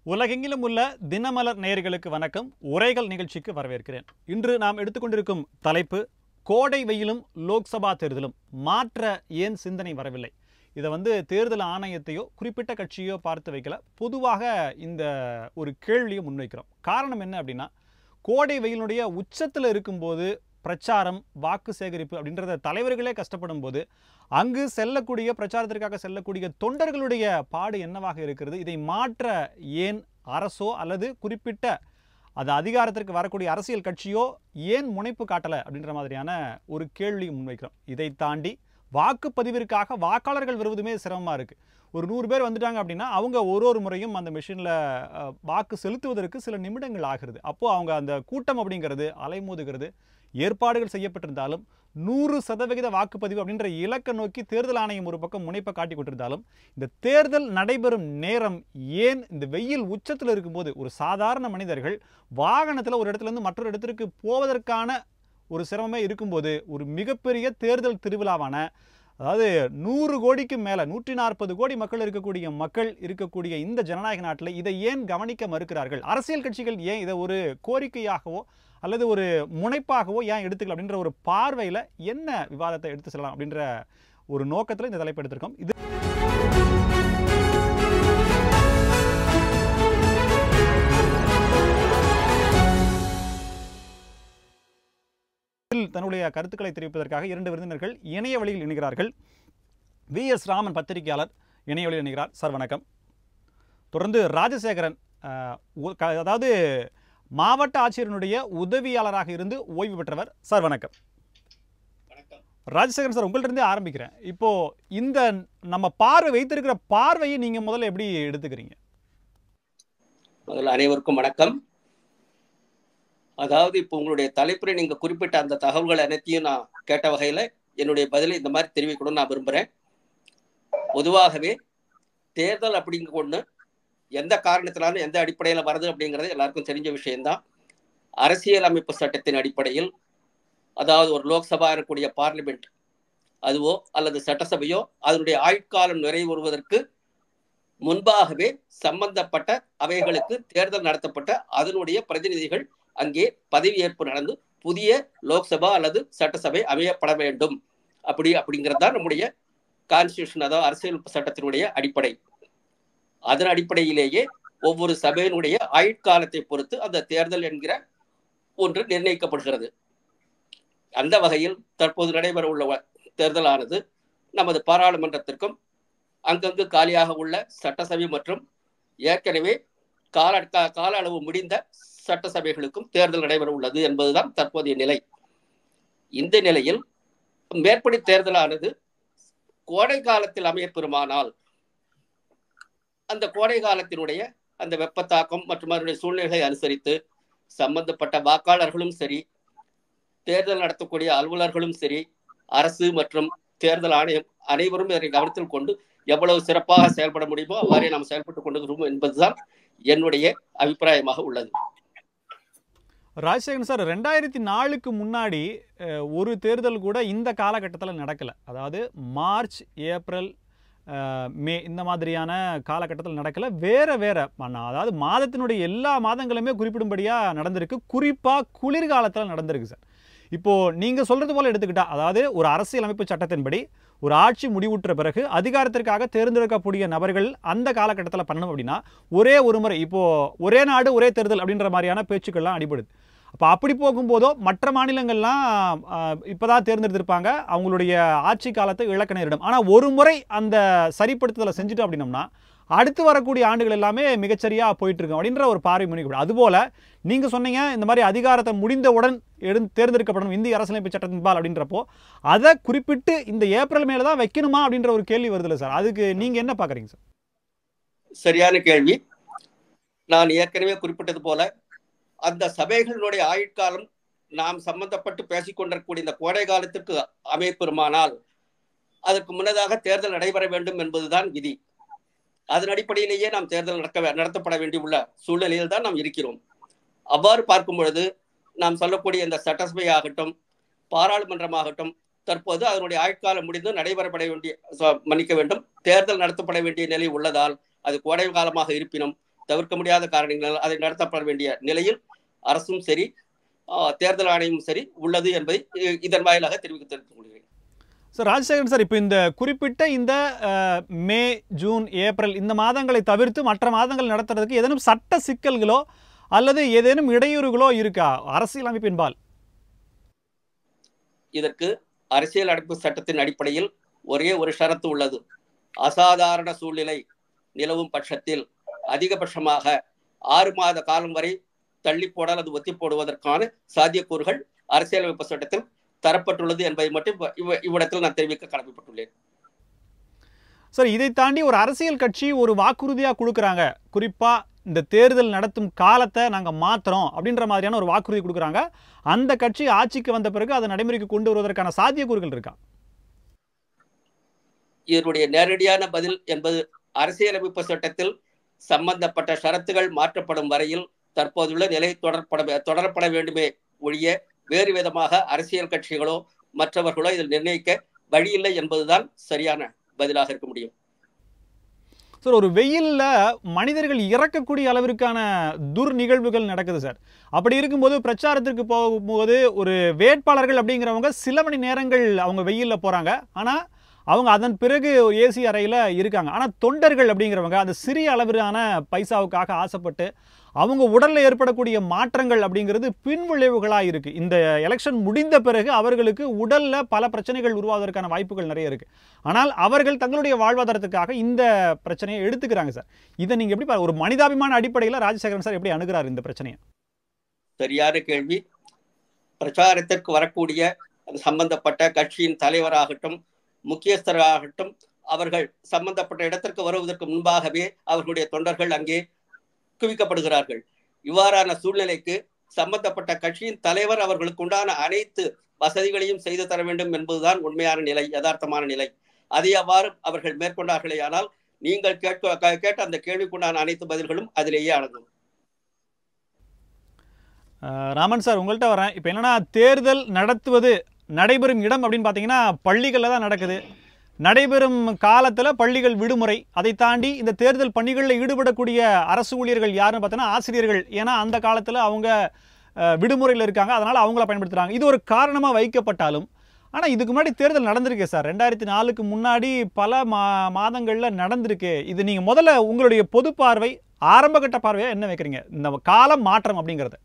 உலகெங்கிலும் உள்ள தினமலர் நேயர்களுக்கு வணக்கம் உரைகள் நிகழ்ச்சிக்கு வரவேற்கிறேன் இன்று நாம் எடுத்துக்கொண்டிருக்கும் தலைப்பு கோடை வெயிலும் லோக்சபா தேர்தலும் மாற்ற ஏன் சிந்தனை வரவில்லை இதை வந்து தேர்தல் ஆணையத்தையோ குறிப்பிட்ட கட்சியோ பார்த்து வைக்கல பொதுவாக இந்த ஒரு கேள்வியை முன்வைக்கிறோம் காரணம் என்ன அப்படின்னா கோடை வெயிலுடைய உச்சத்தில் இருக்கும்போது பிரச்சாரம் வாக்கு சேகரிப்பு அப்படின்றத தலைவர்களே கஷ்டப்படும் போது அங்கு செல்லக்கூடிய பிரச்சாரத்திற்காக செல்லக்கூடிய தொண்டர்களுடைய பாடு என்னவாக இருக்கிறது இதை மாற்ற ஏன் அரசோ அல்லது குறிப்பிட்ட அது அதிகாரத்திற்கு வரக்கூடிய அரசியல் கட்சியோ ஏன் முனைப்பு காட்டலை அப்படின்ற மாதிரியான ஒரு கேள்வி முன்வைக்கிறோம் இதை தாண்டி வாக்குப்பதிவிற்காக வாக்காளர்கள் வருவதுமே சிரமமாக இருக்குது ஒரு நூறு பேர் வந்துட்டாங்க அப்படின்னா அவங்க ஒரு ஒரு முறையும் அந்த மிஷினில் வாக்கு செலுத்துவதற்கு சில நிமிடங்கள் ஆகிறது அப்போது அவங்க அந்த கூட்டம் அப்படிங்கிறது அலைமோதுகிறது ஏற்பாடுகள் செய்யப்பட்டிருந்தாலும் நூறு சதவிகித வாக்குப்பதிவு அப்படின்ற இலக்கை நோக்கி தேர்தல் ஆணையம் ஒரு பக்கம் முனைப்பை காட்டி கொண்டிருந்தாலும் இந்த தேர்தல் நடைபெறும் நேரம் ஏன் இந்த வெயில் உச்சத்தில் இருக்கும்போது ஒரு சாதாரண மனிதர்கள் வாகனத்தில் ஒரு இடத்துல இருந்து மற்றொரு இடத்திற்கு போவதற்கான ஒரு சிரமமே இருக்கும்போது ஒரு மிகப்பெரிய தேர்தல் திருவிழாவான அதாவது நூறு கோடிக்கு மேலே நூற்றி நாற்பது கோடி மக்கள் இருக்கக்கூடிய மக்கள் இருக்கக்கூடிய இந்த ஜனநாயக நாட்டில் இதை ஏன் கவனிக்க மறுக்கிறார்கள் அரசியல் கட்சிகள் ஏன் இதை ஒரு கோரிக்கையாகவோ அல்லது ஒரு முனைப்பாகவோ ஏன் எடுத்துக்கல அப்படின்ற ஒரு பார்வையில் என்ன விவாதத்தை எடுத்து செல்லலாம் அப்படின்ற ஒரு நோக்கத்தில் இந்த தலைப்பு எடுத்திருக்கோம் இது இதில் தன்னுடைய கருத்துக்களை தெரிவிப்பதற்காக இரண்டு விருந்தினர்கள் இணைய வழியில் இணைகிறார்கள் வி எஸ் ராமன் பத்திரிகையாளர் இணைய வழியில் இணைகிறார் சார் வணக்கம் தொடர்ந்து ராஜசேகரன் அஹ், உ- க- அதாவது மாவட்ட ஆட்சியரினுடைய உதவியாளராக இருந்து ஓய்வு பெற்றவர் சார் வணக்கம் ராஜசேகரன் சார் உங்கள்ட்ட இருந்தே ஆரம்பிக்கிறேன் இப்போ இந்த நம்ம பார்வை வைத்திருக்கிற பார்வையை நீங்க முதல்ல எப்படி எடுத்துக்கிறீங்க முதல்ல அனைவருக்கும் வணக்கம் அதாவது இப்போ உங்களுடைய தலைப்புரை நீங்க குறிப்பிட்ட அந்த தகவல்கள் அனைத்தையும் நான் கேட்ட வகையில என்னுடைய பதிலை இந்த மாதிரி தெரிவிக்கணும்னு நான் விரும்புறேன் பொதுவாகவே தேர்தல் அப்படிங்க ஒண்ணு எந்த காரணத்தினாலும் எந்த அடிப்படையில வருது அப்படிங்கிறது எல்லாருக்கும் தெரிஞ்ச விஷயம்தான் அரசியல் அமைப்பு சட்டத்தின் அடிப்படையில் அதாவது ஒரு லோக்சபா இருக்கக்கூடிய பார்லிமெண்ட் அதுவோ அல்லது சட்டசபையோ அதனுடைய ஆயுட்காலம் நிறைவுறுவதற்கு முன்பாகவே சம்பந்தப்பட்ட அவைகளுக்கு தேர்தல் நடத்தப்பட்ட அதனுடைய பிரதிநிதிகள் அங்கே பதவியேற்பு நடந்து புதிய லோக்சபா அல்லது சட்டசபை அமையப்பட வேண்டும் அப்படி அப்படிங்கிறது தான் நம்முடைய கான்ஸ்டியூஷன் அதாவது அரசியல் சட்டத்தினுடைய அடிப்படை அதன் அடிப்படையிலேயே ஒவ்வொரு சபையினுடைய ஆயுட்காலத்தை பொறுத்து அந்த தேர்தல் என்கிற ஒன்று நிர்ணயிக்கப்படுகிறது அந்த வகையில் தற்போது நடைபெற உள்ள வ- தேர்தலானது நமது பாராளுமன்றத்திற்கும் அங்கங்கு காலியாக உள்ள சட்டசபை மற்றும் ஏற்கனவே கால கா- கால அளவு முடிந்த சட்டசபைகளுக்கும் தேர்தல் நடைபெற உள்ளது என்பதுதான் தற்போதைய நிலை இந்த நிலையில் மேற்படி தேர்தலானது கோடை காலத்தில் அமையப்பெறுமானால் அந்த கோடை காலத்தினுடைய அந்த வெப்பத்தாக்கம் மற்றும் அதனுடைய சூழ்நிலைகளை அனுசரித்து சம்பந்தப்பட்ட வாக்காளர்களும் சரி தேர்தல் நடத்தக்கூடிய அலுவலர்களும் சரி அரசு மற்றும் தேர்தல் ஆணையம் அனைவரும் இதனை கவனத்தில் கொண்டு எவ்வளவு சிறப்பாக செயல்பட முடியுமோ அவ்வாறே நாம் செயல்பட்டுக் கொண்டிருக்கிறோம் என்பதுதான் என்னுடைய அபிப்பிராயமாக உள்ளது ராஜசேகரன் சார் ரெண்டாயிரத்தி நாலுக்கு முன்னாடி அஹ், ஒரு தேர்தல் கூட இந்த காலகட்டத்தில் நடக்கலை அதாவது மார்ச் ஏப்ரல் அஹ், மே இந்த மாதிரியான காலகட்டத்தில் நடக்கலை வேற வேற ம- அதாவது மாதத்தினுடைய எல்லா மாதங்களுமே குறிப்பிடும்படியாக நடந்திருக்கு குறிப்பாக குளிர்காலத்தில் நடந்திருக்கு சார் இப்போது நீங்கள் சொல்கிறது போல் எடுத்துக்கிட்டா அதாவது ஒரு அரசியலமைப்பு சட்டத்தின்படி ஒரு ஆட்சி முடிவுற்ற பிறகு அதிகாரத்திற்காக தேர்ந்தெடுக்கக்கூடிய நபர்கள் அந்த காலகட்டத்தில் பண்ணணும் அப்படின்னா ஒரே ஒரு முறை இப்போது ஒரே நாடு ஒரே தேர்தல் அப்படின்ற மாதிரியான பேச்சுக்கள்லாம் அடிபடுது அப்போ அப்படி போகும்போதோ மற்ற மாநிலங்கள்லாம் இப்போ தான் தேர்ந்தெடுத்திருப்பாங்க அவங்களுடைய ஆட்சி காலத்தை இழக்க நேரிடும் ஆனால் ஒரு முறை அந்த சரிப்படுத்துதலை செஞ்சுட்டோம் அப்படின்னம்னா அடுத்து வரக்கூடிய ஆண்டுகள் எல்லாமே மிகச்சரியாக போயிட்டு இருக்கும் அப்படின்ற ஒரு பார்வை முன்னிக்கப்படும் அதுபோல் நீங்கள் சொன்னீங்க இந்த மாதிரி அதிகாரத்தை முடிந்தவுடன் எடு தேர்ந்தெடுக்கப்படும் இந்திய அரசியலமைப்பு சட்டத்தின்பால் அப்படின்றப்போ அதை குறிப்பிட்டு இந்த ஏப்ரல் மேலே தான் வைக்கணுமா அப்படின்ற ஒரு கேள்வி வருதுல்ல சார் அதுக்கு நீங்கள் என்ன பார்க்குறீங்க சார் சரியான கேள்வி நான் ஏற்கனவே குறிப்பிட்டது போல அந்த சபைகளினுடைய ஆயுட்காலம் நாம் சம்பந்தப்பட்டு பேசிக் கொண்டிருக்கக்கூடிய இந்த கோடை காலத்திற்கு அமைப்பெறுமானால் அதற்கு முன்னதாக தேர்தல் நடைபெற வேண்டும் என்பதுதான் விதி அதன் அடிப்படையிலேயே நாம் தேர்தல் நடக்க நடத்தப்பட வேண்டியுள்ள சூழ்நிலையில் தான் நாம் இருக்கிறோம் அவ்வாறு பார்க்கும் பொழுது நாம் சொல்லக்கூடிய இந்த சட்டசபை ஆகட்டும் பாராளுமன்றமாகட்டும் தற்போது அதனுடைய ஆயுட்காலம் முடிந்து நடைபெறப்பட வேண்டிய ச- மன்னிக்க வேண்டும் தேர்தல் நடத்தப்பட வேண்டிய நிலை உள்ளதால் அது கோடை காலமாக இருப்பினும் தவிர்க்க முடியாத காரணங்களால் அதை நடத்தப்பட வேண்டிய நிலையில் அரசும் சரி ஆஹ், தேர்தல் ஆணையமும் சரி உள்ளது என்பதை இ- இதன் வாயிலாக தெரிவிக்க தெரிவித்துக் கொள்கிறேன் சார் ராஜசேகரன் சார் இப்போ இந்த குறிப்பிட்ட இந்த அஹ், மே ஜூன் ஏப்ரல் இந்த மாதங்களை தவிர்த்து மற்ற மாதங்கள் நடத்துறதுக்கு ஏதேனும் சட்ட சிக்கல்களோ அல்லது ஏதேனும் இடையூறுகளோ இருக்கா அரசியலமைப்பின்பால் இதற்கு அரசியல் அமைப்பு சட்டத்தின் அடிப்படையில் ஒரே ஒரு ஷரத்து உள்ளது அசாதாரண சூழ்நிலை நிலவும் பட்சத்தில் அதிகபட்சமாக ஆறு மாத காலம் வரை தள்ளி போட அல்லது ஒத்தி போடுவதற்கான சாத்தியக்கூறுகள் அரசியலமைப்பு சட்டத்தில் தரப்பட்டுள்ளது என்பதை மட்டும் இவ்- இவ்- இவ்விடத்தில் நான் தெரிவிக்க கடமைப்பட்டுள்ளேன் சார் இதை தாண்டி ஒரு அரசியல் கட்சி ஒரு வாக்குறுதியாக கொடுக்குறாங்க குறிப்பாக இந்த தேர்தல் நடத்தும் காலத்தை நாங்கள் மாற்றுறோம் அப்படின்ற மாதிரியான ஒரு வாக்குறுதி கொடுக்குறாங்க அந்த கட்சி ஆட்சிக்கு வந்த பிறகு அதை நடைமுறைக்கு கொண்டு வருவதற்கான சாத்தியக்கூறுகள் இருக்கா இதனுடைய நேரடியான பதில் என்பது அரசியலமைப்பு சட்டத்தில் சம்பந்தப்பட்ட ஷரத்துகள் மாற்றப்படும் வரையில் தற்போதுள்ள நிலை தொடரப்பட தொடரப்பட வேண்டுமே ஒழிய வேறு விதமாக அரசியல் கட்சிகளோ மற்றவர்களோ இதில் நிர்ணயிக்க வழியில்லை என்பதுதான் சரியான பதிலாக இருக்க முடியும் சார் ஒரு வெயில்ல மனிதர்கள் இறக்கக்கூடிய அளவிற்கான துர் நிகழ்வுகள் நடக்குது சார் அப்படி இருக்கும்போது பிரச்சாரத்திற்கு போகும்போது ஒரு வேட்பாளர்கள் அப்படிங்கிறவங்க சில மணி நேரங்கள் அவங்க வெயில்ல போறாங்க ஆனா அவங்க அதன் பிறகு ஒரு ஏசி அறையில் இருக்காங்க ஆனால் தொண்டர்கள் அப்படிங்கிறவங்க அந்த சிறிய அளவிலான பைசாவுக்காக ஆசைப்பட்டு அவங்க உடலில் ஏற்படக்கூடிய மாற்றங்கள் அப்படிங்கிறது பின்விளைவுகளாக இருக்குது இந்த எலெக்ஷன் முடிந்த பிறகு அவர்களுக்கு உடலில் பல பிரச்சனைகள் உருவாவதற்கான வாய்ப்புகள் நிறைய இருக்குது ஆனால் அவர்கள் தங்களுடைய வாழ்வாதாரத்துக்காக இந்த பிரச்சனையை எடுத்துக்கிறாங்க சார் இதை நீங்கள் எப்படி பா- ஒரு மனிதாபிமான அடிப்படையில் ராஜசேகரன் சார் எப்படி அணுகிறார் இந்த பிரச்சனையை சரியான கேள்வி பிரச்சாரத்திற்கு வரக்கூடிய அது சம்பந்தப்பட்ட கட்சியின் தலைவராகட்டும் முக்கியஸ்தராகட்டும் அவர்கள் சம்பந்தப்பட்ட இடத்திற்கு வருவதற்கு முன்பாகவே அவர்களுடைய தொண்டர்கள் அங்கே குவிக்கப்படுகிறார்கள் இவ்வாறான சூழ்நிலைக்கு சம்பந்தப்பட்ட கட்சியின் தலைவர் அவர்களுக்கு உண்டான அனைத்து வசதிகளையும் செய்து தர வேண்டும் என்பதுதான் உண்மையான நிலை யதார்த்தமான நிலை அதை அவ்வாறு அவர்கள் மேற்கொண்டார்களே ஆனால் நீங்கள் கேட்க கேட்ட அந்த கேள்விக்குண்டான அனைத்து பதில்களும் அதிலேயே அடங்கும் அஹ், ராமன் சார் உங்கள்கிட்ட வரேன் இப்போ என்னன்னா தேர்தல் நடத்துவது நடைபெறும் இடம் அப்படின்னு பார்த்தீங்கன்னா பள்ளிகளில் தான் நடக்குது நடைபெறும் காலத்தில் பள்ளிகள் விடுமுறை அதை தாண்டி இந்த தேர்தல் பணிகளில் ஈடுபடக்கூடிய அரசு ஊழியர்கள் யாருன்னு பார்த்தீங்கன்னா ஆசிரியர்கள் ஏன்னா அந்த காலத்தில் அவங்க விடுமுறையில் இருக்காங்க அதனால் அவங்கள பயன்படுத்துகிறாங்க இது ஒரு காரணமாக வைக்கப்பட்டாலும் ஆனால் இதுக்கு முன்னாடி தேர்தல் நடந்திருக்கு சார் ரெண்டாயிரத்தி நாலுக்கு முன்னாடி பல மா மாதங்களில் நடந்திருக்கு இது நீங்கள் முதல்ல உங்களுடைய பொது பார்வை ஆரம்பகட்ட பார்வையாக என்ன வைக்கிறீங்க இந்த காலம் மாற்றம் அப்படிங்கிறது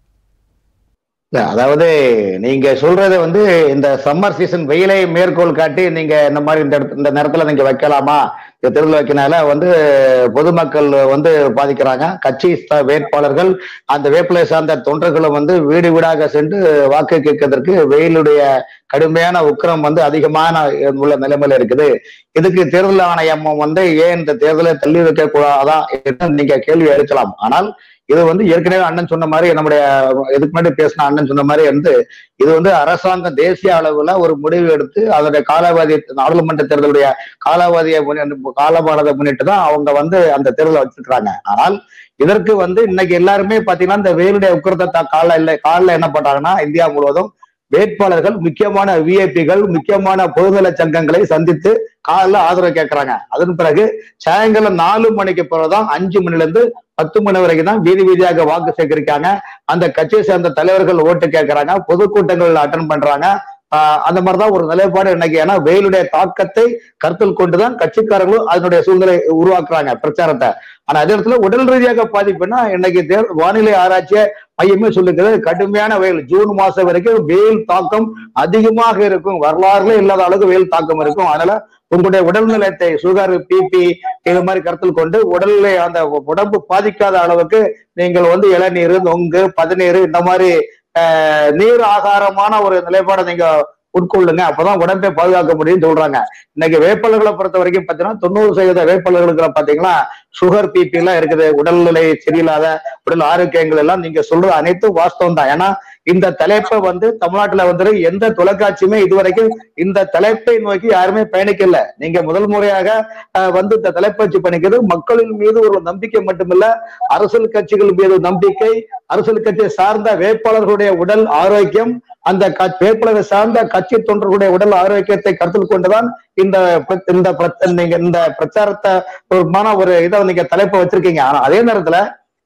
இல்ல அதாவது நீங்க சொல்றது வந்து இந்த சம்மர் சீசன் வெயிலை மேற்கோள் காட்டி நீங்க இந்த மாதிரி இந்த இடத்து- இந்த நேரத்துல நீங்க வைக்கலாமா இந்த தேர்தல் வைக்கனால வந்து பொதுமக்கள் வந்து பாதிக்கிறாங்க கட்சி ஸ்த- வேட்பாளர்கள் அந்த வேட்பாளரை சார்ந்த தொண்டர்களும் வந்து வீடு வீடாக சென்று வாக்கு கேட்கறதற்கு வெயிலுடைய கடுமையான உக்கிரம் வந்து அதிகமான உள்ள நிலைமையில இருக்குது இதுக்கு தேர்தல் ஆணையம் வந்து ஏன் இந்த தேர்தலை தள்ளி வைக்க கூடாதா என்று நீங்க கேள்வி எழுக்கலாம் ஆனால் இது வந்து ஏற்கனவே அண்ணன் சொன்ன மாதிரி நம்முடைய இதுக்கு முன்னாடி பேசின அண்ணன் சொன்ன மாதிரி வந்து இது வந்து அரசாங்கம் தேசிய அளவுல ஒரு முடிவு எடுத்து அதோடைய காலாவதி நாடாளுமன்ற தேர்தலுடைய காலாவதியை முன்னி- காலமானதை முன்னிட்டு தான் அவங்க வந்து அந்த தேர்தலை வச்சிருக்கிறாங்க ஆனால் இதற்கு வந்து இன்னைக்கு எல்லாருமே பாத்தீங்கன்னா இந்த வெயிலுடைய உக்கிரத்தை தா- கால இல்லை காலில் என்ன பண்றாங்கன்னா இந்தியா முழுவதும் வேட்பாளர்கள் முக்கியமான விஐபிகள் முக்கியமான பொதுநல சங்கங்களை சந்தித்து காலைல ஆதரவு கேட்கறாங்க அதன் பிறகு சாயங்காலம் நாலு மணிக்கு பிறகுதான் அஞ்சு மணில இருந்து பத்து மணி வரைக்கும் தான் வீதி வீதியாக வாக்கு சேகரிக்காங்க அந்த கட்சியை சேர்ந்த தலைவர்கள் ஓட்டு கேட்கறாங்க பொதுக்கூட்டங்கள் அட்டன் பண்றாங்க ஆஹ் அந்த மாதிரிதான் ஒரு நிலைப்பாடு இன்னைக்கு ஏன்னா வெயிலுடைய தாக்கத்தை கருத்தில் கொண்டுதான் கட்சிக்காரர்களும் அதனுடைய சூழ்நிலை உருவாக்குறாங்க பிரச்சாரத்தை ஆனா அதே இடத்துல உடல் ரீதியாக பாதிப்புன்னா இன்னைக்கு தேர் வானிலை ஆராய்ச்சிய மையமே சொல்லுகிறது கடுமையான வெயில் ஜூன் மாசம் வரைக்கும் வெயில் தாக்கம் அதிகமாக இருக்கும் வரலாறுல இல்லாத அளவுக்கு வெயில் தாக்கம் இருக்கும் அதனால உங்களுடைய உடல்நலத்தை சுகர் பிபி இது மாதிரி கருத்தில் கொண்டு உடல்ல அந்த உடம்பு பாதிக்காத அளவுக்கு நீங்கள் வந்து இளநீர் நொங்கு பதநீர் இந்த மாதிரி ஆஹ், நீர் ஆகாரமான ஒரு நிலைப்பாடை நீங்க உட்கொள்ளுங்க அப்பதான் உடம்பை பாதுகாக்க முடியும்னு சொல்றாங்க இன்னைக்கு வேட்பாளர்களை பொறுத்த வரைக்கும் பாத்தீங்கன்னா தொண்ணூறு சதவீத வேட்பாளர்களுக்கு பாத்தீங்கன்னா சுகர் பிபி எல்லாம் இருக்குது உடல்நிலை சரியில்லாத உடல் ஆரோக்கியங்கள் எல்லாம் நீங்க சொல்றது அனைத்தும் வாஸ்தவம் தான் ஏன்னா இந்த தலைப்பை வந்து தமிழ்நாட்டுல வந்து எந்த தொலைக்காட்சியுமே இதுவரைக்கும் இந்த தலைப்பை நோக்கி யாருமே பயணிக்கல நீங்க முதல் முறையாக ஆஹ், வந்து இந்த தலைப்பை வச்சு பண்ணிக்கிறது மக்களின் மீது ஒரு நம்பிக்கை மட்டுமில்ல அரசியல் கட்சிகள் மீது நம்பிக்கை அரசியல் கட்சியை சார்ந்த வேட்பாளர்களுடைய உடல் ஆரோக்கியம் அந்த க- வேட்பாளரை சார்ந்த கட்சி தொண்டர்களுடைய உடல் ஆரோக்கியத்தை கருத்தில் கொண்டுதான் இந்த பிர- இந்த பிர- நீங்க இந்த பிரச்சாரத்தை ஒரு மான ஒரு இதை நீங்க தலைப்பை வச்சிருக்கீங்க ஆனா அதே நேரத்துல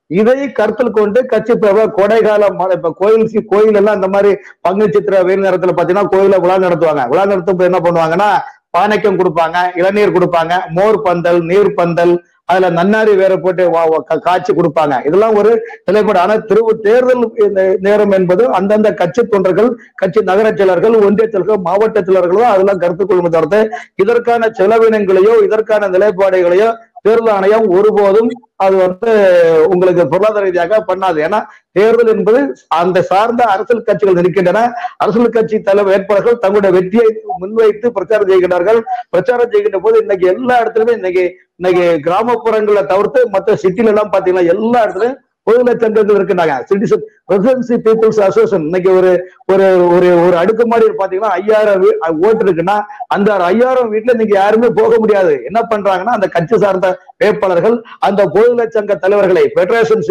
இதை கருத்தில் கொண்டு கட்சி இப்ப கோடைகாலம் மழை- இப்ப கோயில் சி- கோயில் எல்லாம் இந்த மாதிரி பங்கு சித்திர வெயில் நேரத்துல பாத்தீங்கன்னா கோயில விழா நடத்துவாங்க விழா நடத்தும் போது என்ன பண்ணுவாங்கன்னா பானைக்கம் கொடுப்பாங்க இளநீர் கொடுப்பாங்க மோர் பந்தல் நீர் பந்தல் அதுல நன்னாரி வேற போட்டு வா- வா- கா- காய்ச்சி கொடுப்பாங்க இதெல்லாம் ஒரு நிலைப்பாடு ஆனா திரு தேர்தல் இந்த நேரம் என்பது அந்தந்த கட்சி தொண்டர்கள் கட்சி நகர செயலர்கள் ஒன்றிய செயலர்கள் மாவட்ட செயலர்கள் தான் அதெல்லாம் கருத்து கொள்ளுமே தவிர்த்து இதற்கான செலவினங்களையோ இதற்கான நிலைப்பாடுகளையோ தேர்தல் ஆணையம் ஒருபோதும் அது வந்து உங்களுக்கு பொருளாதார ரீதியாக பண்ணாது ஏன்னா தேர்தல் என்பது அந்த சார்ந்த அரசியல் கட்சிகள் இருக்கின்றன அரசியல் கட்சி தலைவர் வேட்பாளர்கள் தங்களுடைய வெற்றியை முன்வைத்து பிரச்சாரம் செய்கின்றார்கள் பிரச்சாரம் செய்கின்ற போது இன்னைக்கு எல்லா இடத்துலயுமே இன்னைக்கு இன்னைக்கு கிராமப்புறங்களை தவிர்த்து மற்ற சிட்டில எல்லாம் பாத்தீங்கன்னா எல்லா இடத்துலயும் பொதுநல சங்கங்கள் இருக்கின்றாங்க சிட்டிசன் ரெசிடென்சி பீப்புள்ஸ் அசோசியேஷன் இன்னைக்கு ஒரு ஒரு ஒரு ஒரு அடுக்குமாடி பாத்தீங்கன்னா ஐயாயிரம் வீ- ஓட்டு இருக்குன்னா அந்த ஐயாயிரம் வீட்டுல நீங்க யாருமே போக முடியாது என்ன பண்றாங்கன்னா அந்த கட்சி சார்ந்த வேட்பாளர்கள் அந்த பொதுநல சங்க தலைவர்களை பெடரேஷன்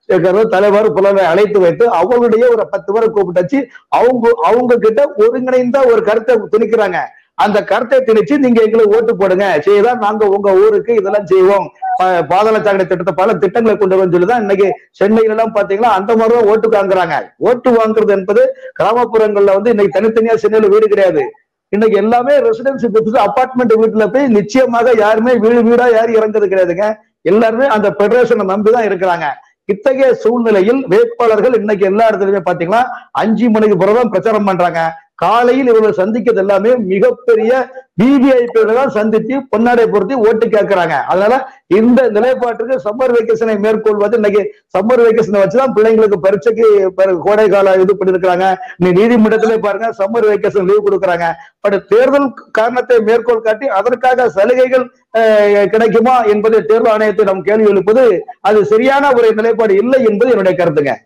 தலைவர் புலவை அழைத்து வைத்து அவங்களுடைய ஒரு பத்து பேரை கூப்பிட்டு வச்சு அவங்க அவங்க கிட்ட ஒருங்கிணைந்த ஒரு கருத்தை திணிக்கிறாங்க அந்த கருத்தை திணிச்சு நீங்க எங்களுக்கு ஓட்டு போடுங்க செய்தான் நாங்க உங்க ஊருக்கு இதெல்லாம் செய்வோம் பா- பாதாள சாக்கடை திட்டத்தை பல திட்டங்களை கொண்டு வந்து சொல்லிதான் இன்னைக்கு சென்னையில எல்லாம் பாத்தீங்கன்னா அந்த மாதிரிதான் ஓட்டு வாங்குறாங்க ஓட்டு வாங்குறது என்பது கிராமப்புறங்கள்ல வந்து இன்னைக்கு தனித்தனியா சென்னையில வீடு கிடையாது இன்னைக்கு எல்லாமே ரெசிடென்சி அபார்ட்மெண்ட் வீட்டுல போய் நிச்சயமாக யாருமே வீடு வீடா யாரும் இறங்குறது கிடையாதுங்க எல்லாருமே அந்த பெடரேஷனை நம்பிதான் இருக்கிறாங்க இத்தகைய சூழ்நிலையில் வேட்பாளர்கள் இன்னைக்கு எல்லா இடத்துலயுமே பாத்தீங்கன்னா அஞ்சு மணிக்கு பிறகுதான் பிரச்சாரம் பண்றாங்க காலையில் இவர்கள் சந்திக்கிறது எல்லாமே மிகப்பெரிய விவிஐபிகளை தான் சந்தித்து பொன்னாடை பொருத்தி ஓட்டு கேட்கறாங்க அதனால இந்த நிலைப்பாட்டுக்கு சம்மர் வெக்கேஷனை மேற்கொள்வது இன்னைக்கு சம்மர் வெக்கேஷனை வச்சுதான் பிள்ளைங்களுக்கு பரீட்சைக்கு ப- கோடை கால இது பண்ணிருக்கிறாங்க நீ நீதிமன்றத்திலே பாருங்க சம்மர் வெக்கேஷன் லீவ் கொடுக்குறாங்க பட் தேர்தல் காரணத்தை மேற்கோள் காட்டி அதற்காக சலுகைகள் அஹ், கிடைக்குமா என்பதை தேர்தல் ஆணையத்தை நாம் கேள்வி எழுப்பது அது சரியான ஒரு நிலைப்பாடு இல்லை என்பது என்னுடைய கருத்துங்க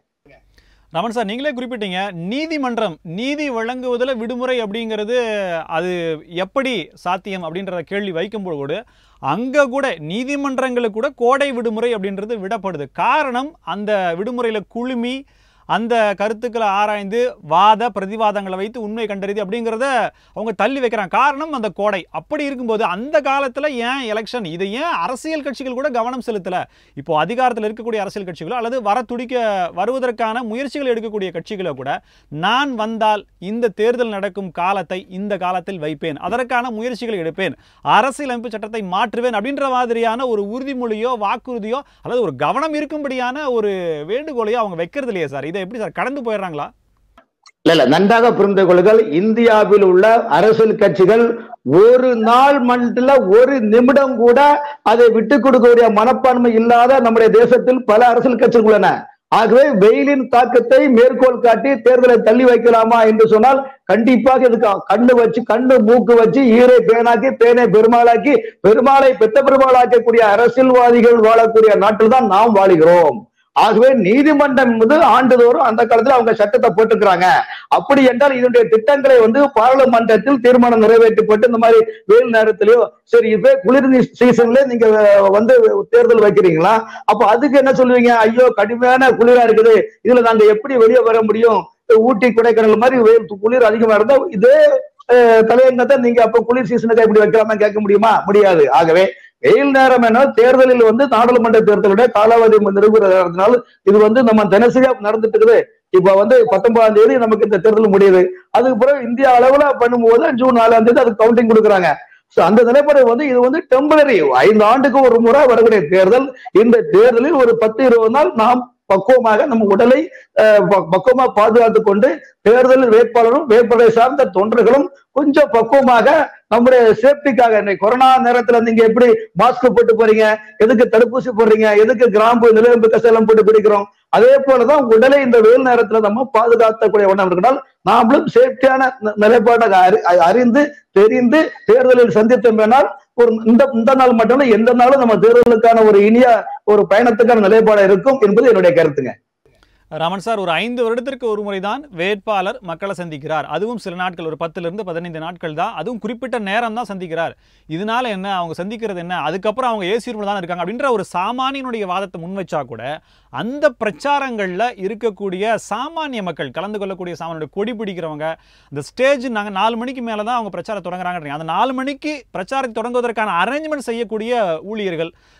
ரமன் சார் நீங்களே குறிப்பிட்டீங்க நீதிமன்றம் நீதி வழங்குவதில் விடுமுறை அப்படிங்கிறது அது எப்படி சாத்தியம் அப்படின்ற கேள்வி வைக்கும்போது அங்கே கூட நீதிமன்றங்களுக்கு கூட கோடை விடுமுறை அப்படின்றது விடப்படுது காரணம் அந்த விடுமுறையில் குழுமி அந்த கருத்துக்களை ஆராய்ந்து வாத பிரதிவாதங்களை வைத்து உண்மை கண்டறிது அப்படிங்கிறத அவங்க தள்ளி வைக்கிறாங்க காரணம் அந்த கோடை அப்படி இருக்கும்போது அந்த காலத்தில் ஏன் எலெக்ஷன் இதை ஏன் அரசியல் கட்சிகள் கூட கவனம் செலுத்தலை இப்போ அதிகாரத்தில் இருக்கக்கூடிய அரசியல் கட்சிகளோ அல்லது வர துடிக்க வருவதற்கான முயற்சிகள் எடுக்கக்கூடிய கட்சிகளோ கூட நான் வந்தால் இந்த தேர்தல் நடக்கும் காலத்தை இந்த காலத்தில் வைப்பேன் அதற்கான முயற்சிகளை எடுப்பேன் அரசியலமைப்பு சட்டத்தை மாற்றுவேன் அப்படின்ற மாதிரியான ஒரு உறுதிமொழியோ வாக்குறுதியோ அல்லது ஒரு கவனம் இருக்கும்படியான ஒரு வேண்டுகோளையோ அவங்க வைக்கிறது இல்லையே சார் இதை எப்படி சார் கடந்து போயிடுறாங்களா இல்ல இல்ல நன்றாக புரிந்து கொள்ளுங்கள் இந்தியாவில் உள்ள அரசியல் கட்சிகள் ஒரு நாள் மண்டல ஒரு நிமிடம் கூட அதை விட்டு கொடுக்கக்கூடிய மனப்பான்மை இல்லாத நம்முடைய தேசத்தில் பல அரசியல் கட்சிகள் உள்ளன ஆகவே வெயிலின் தாக்கத்தை மேற்கோள் காட்டி தேர்தலை தள்ளி வைக்கலாமா என்று சொன்னால் கண்டிப்பாக இதுக்கு கண்ணு வச்சு கண்ணு மூக்கு வச்சு ஈரை பேனாக்கி பேனை பெருமாளாக்கி பெருமாளை பெத்த பெருமாளாக்கக்கூடிய அரசியல்வாதிகள் வாழக்கூடிய நாட்டில் தான் நாம் வாழுகிறோம் ஆகவே நீதிமன்றம் என்பது ஆண்டுதோறும் அந்த காலத்துல அவங்க சட்டத்தை போட்டுக்கிறாங்க அப்படி என்றால் இதனுடைய திட்டங்களை வந்து பாராளுமன்றத்தில் தீர்மானம் நிறைவேற்றப்பட்டு இந்த மாதிரி வெயில் நேரத்திலயோ சரி இப்ப குளிர் சீசன்ல நீங்க அஹ், வந்து தேர்தல் வைக்கிறீங்களா அப்ப அதுக்கு என்ன சொல்லுவீங்க ஐயோ கடுமையான குளிரா இருக்குது இதுல நாங்க எப்படி வெளியே வர முடியும் ஊட்டி கொடைக்கானல் மாதிரி வெயில் குளிர் அதிகமா இருந்தா இதே அஹ், தலையங்கத்தை நீங்க அப்ப குளிர் சீசனுக்கு இப்படி வைக்கலாமா கேட்க முடியுமா முடியாது ஆகவே வெயில் நேரம் என்ன தேர்தலில் வந்து நாடாளுமன்ற தேர்தலுடைய காலாவதி நிறுவுறதுனால இது வந்து நம்ம தினசரியா நடந்துட்டு இருக்குது இப்ப வந்து பத்தொன்பதாம் தேதி நமக்கு இந்த தேர்தல் முடியுது அதுக்கு பிறகு இந்தியா அளவுல பண்ணும்போது ஜூன் நாலாம் தேதி அதுக்கு கவுண்டிங் கொடுக்குறாங்க சோ அந்த நிலைப்பாடு வந்து இது வந்து டெம்பரரி ஐந்து ஆண்டுக்கு ஒரு முறை வரக்கூடிய தேர்தல் இந்த தேர்தலில் ஒரு பத்து இருபது நாள் நாம் பக்குவமாக நம்ம உடலை அஹ், ப- பக்குவமா பாதுகாத்துக் கொண்டு தேர்தல் வேட்பாளரும் வேட்பாளரை சார்ந்த தொண்டர்களும் கொஞ்சம் பக்குவமாக நம்முடைய சேஃப்டிக்காக இன்னைக்கு கொரோனா நேரத்துல நீங்க எப்படி மாஸ்க் போட்டு போறீங்க எதுக்கு தடுப்பூசி போடுறீங்க எதுக்கு கிராம்பு நிலவேம்பு கசாயம் போட்டு பிடிக்கிறோம் அதே போலதான் உடலை இந்த வெயில் நேரத்துல நம்ம பாதுகாத்தக்கூடிய வண்ணம் இருக்கனால் நாமளும் சேஃப்டியான ந- நிலைப்பாட்டை அறி- அறிந்து தெரிந்து தேர்தலில் சந்தித்தோம்னால் ஒரு இந்த இந்த நாள் மட்டும் இல்ல, எந்த நாளும் நம்ம தேர்தலுக்கான ஒரு இனிய ஒரு பயணத்துக்கான நிலைப்பாடு இருக்கும் என்பது என்னுடைய கருத்துங்க ரமன் சார் ஒரு ஐந்து வருடத்திற்கு ஒரு முறை தான் வேட்பாளர் மக்களை சந்திக்கிறார் அதுவும் சில நாட்கள் ஒரு பத்துலேருந்து பதினைந்து நாட்கள் தான் அதுவும் குறிப்பிட்ட நேரம் தான் சந்திக்கிறார் இதனால என்ன அவங்க சந்திக்கிறது என்ன அதுக்கப்புறம் அவங்க ஏசி ரூமில் தான் இருக்காங்க அப்படின்ற ஒரு சாமானியனுடைய வாதத்தை முன்வச்சா கூட அந்த பிரச்சாரங்களில் இருக்கக்கூடிய சாமானிய மக்கள் கலந்து கொள்ளக்கூடிய சாமானிய கொடி பிடிக்கிறவங்க இந்த ஸ்டேஜ் நாங்கள் நாலு மணிக்கு மேலே தான் அவங்க பிரச்சாரம் தொடங்குறாங்க அந்த நாலு மணிக்கு பிரச்சாரத்தை தொடங்குவதற்கான அரேஞ்ச்மெண்ட் செய்யக்கூடிய ஊழியர்கள்